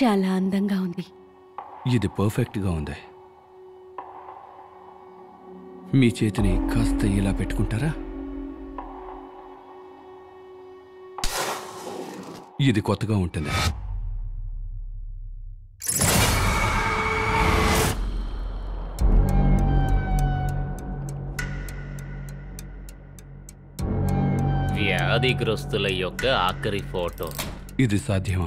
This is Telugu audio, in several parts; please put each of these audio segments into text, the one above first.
చాలా అందంగా ఉంది ఇది పర్ఫెక్ట్గా ఉంది మీ చేతిని కాస్త ఇలా పెట్టుకుంటారా ఇది కొత్తగా ఉంటుంది వ్యాధిగ్రస్తుల యొక్క ఆఖరి ఫోటో ఇది సాధ్యమా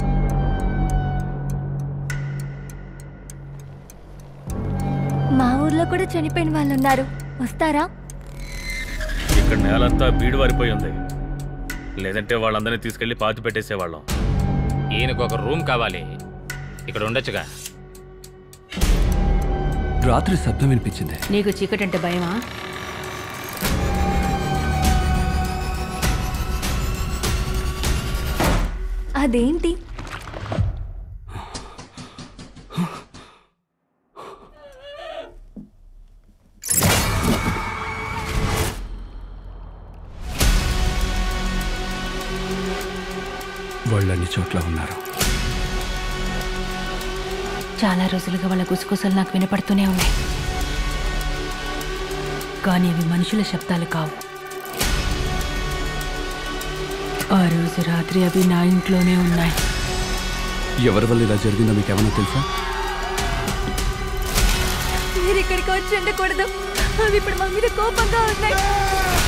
మా ఊర్లో కూడా చనిపోయిన వాళ్ళు ఉన్నారు వస్తారా ఇక్కడ నేలంతా బీడు వారిపోయి ఉంది లేదంటే వాళ్ళందరినీ తీసుకెళ్లి పాతి పెట్టేసేవాళ్ళం ఈయనకు ఒక రూమ్ కావాలి ఇక్కడ ఉండొచ్చుగా రాత్రి శబ్దం వినిపించింది నీకు చీకటి అంటే భయమా అదేంటి వాళ్ళు అన్ని చోట్ల ఉన్నారు చాలా రోజులుగా వాళ్ళ గుసగుసలు నాకు వినపడుతూనే ఉన్నాయి కానీ అవి మనుషుల శబ్దాలు కావు ఆ రోజు రాత్రి అవి నా ఇంట్లోనే ఉన్నాయి ఎవరి వల్ల ఇలా జరిగిందో మీకు ఏమైనా తెలుసా మీరు ఇక్కడికి వచ్చి ఉండకూడదు అవి ఇప్పుడు మా మీద కోపంగా ఉన్నాయి